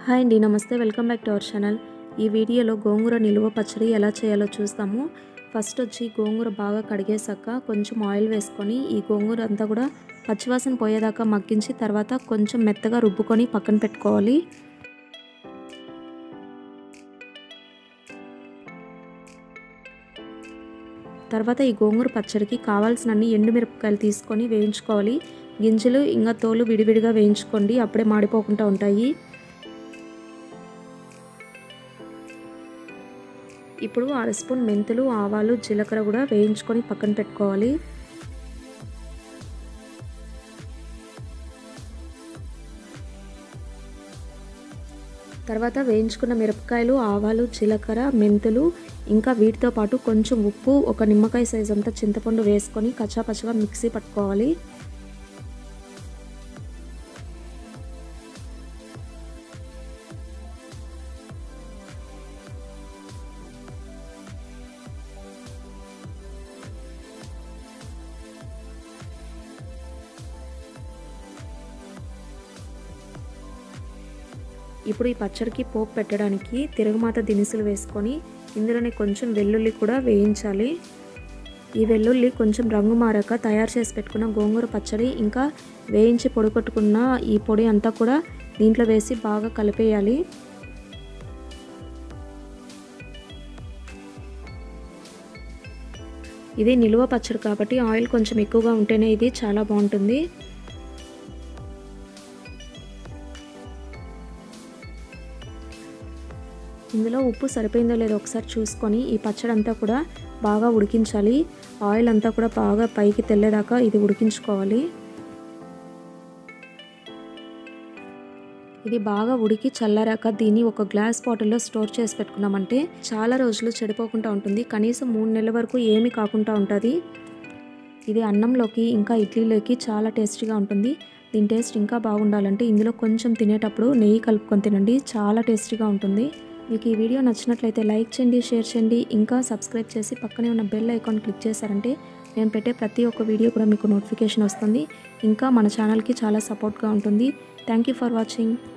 hi అండి నమస్తే welcome back to our channel ఈ వీడియోలో గోంగూర నిలువ పచ్చడి ఎలా చేయాలో చూస్తాము ఫస్ట్ వచ్చి గోంగూర బాగా కడిగేసాక కొంచెం ఆయిల్ వేసుకొని ఈ గోంగూర అంతా కూడా పచ్చివాసన పోయేదాకా మగ్గించి తర్వాత కొంచెం మెత్తగా రుబ్బుకొని పక్కన పెట్టుకోవాలి తర్వాత ఈ గోంగూర పచ్చడికి కావాల్సినన్ని ఎండుమిరపకాయలు తీసుకొని వేయించుకోవాలి గింజలు ఇంకా తోలు విడివిడిగా వేయించుకోండి అప్పుడే మాడిపోకుండా ఉంటాయి ఇప్పుడు అర స్పూన్ మెంతులు ఆవాలు జీలకర్ర కూడా వేయించుకొని పక్కన పెట్టుకోవాలి తర్వాత వేయించుకున్న మిరపకాయలు ఆవాలు జీలకర్ర మెంతులు ఇంకా వీటితో పాటు కొంచెం ఉప్పు ఒక నిమ్మకాయ సైజ్ అంతా చింతపండు వేసుకొని కచ్చాపచ్చగా మిక్సీ పట్టుకోవాలి ఇప్పుడు ఈ పచ్చడికి పోపు పెట్టడానికి తిరుగుమాత దినుసులు వేసుకొని ఇందులోనే కొంచెం వెల్లుల్లి కూడా వేయించాలి ఈ వెల్లుల్లి కొంచెం రంగు మారాక తయారు చేసి పెట్టుకున్న గోంగూర పచ్చడి ఇంకా వేయించి పొడి కొట్టుకున్న ఈ పొడి అంతా కూడా దీంట్లో వేసి బాగా కలిపేయాలి ఇది నిలువ పచ్చడి కాబట్టి ఆయిల్ కొంచెం ఎక్కువగా ఉంటేనే ఇది చాలా బాగుంటుంది ఇందులో ఉప్పు సరిపోయిందో లేదో ఒకసారి చూసుకొని ఈ పచ్చడి అంతా కూడా బాగా ఉడికించాలి ఆయిల్ అంతా కూడా బాగా పైకి తెల్లేదాకా ఇది ఉడికించుకోవాలి ఇది బాగా ఉడికి చల్లారాక దీన్ని ఒక గ్లాస్ బాటిల్లో స్టోర్ చేసి పెట్టుకున్నామంటే చాలా రోజులు చెడిపోకుండా ఉంటుంది కనీసం మూడు నెలల వరకు ఏమీ కాకుండా ఉంటుంది ఇది అన్నంలోకి ఇంకా ఇడ్లీలోకి చాలా టేస్టీగా ఉంటుంది దీని టేస్ట్ ఇంకా బాగుండాలంటే ఇందులో కొంచెం తినేటప్పుడు నెయ్యి కలుపుకొని తినండి చాలా టేస్టీగా ఉంటుంది మీకు ఈ వీడియో నచ్చినట్లయితే లైక్ చేయండి షేర్ చేయండి ఇంకా సబ్స్క్రైబ్ చేసి పక్కనే ఉన్న బెల్ ఐకాన్ క్లిక్ చేశారంటే నేను పెట్టే ప్రతి ఒక్క వీడియో కూడా మీకు నోటిఫికేషన్ వస్తుంది ఇంకా మన ఛానల్కి చాలా సపోర్ట్గా ఉంటుంది థ్యాంక్ యూ ఫర్ వాచింగ్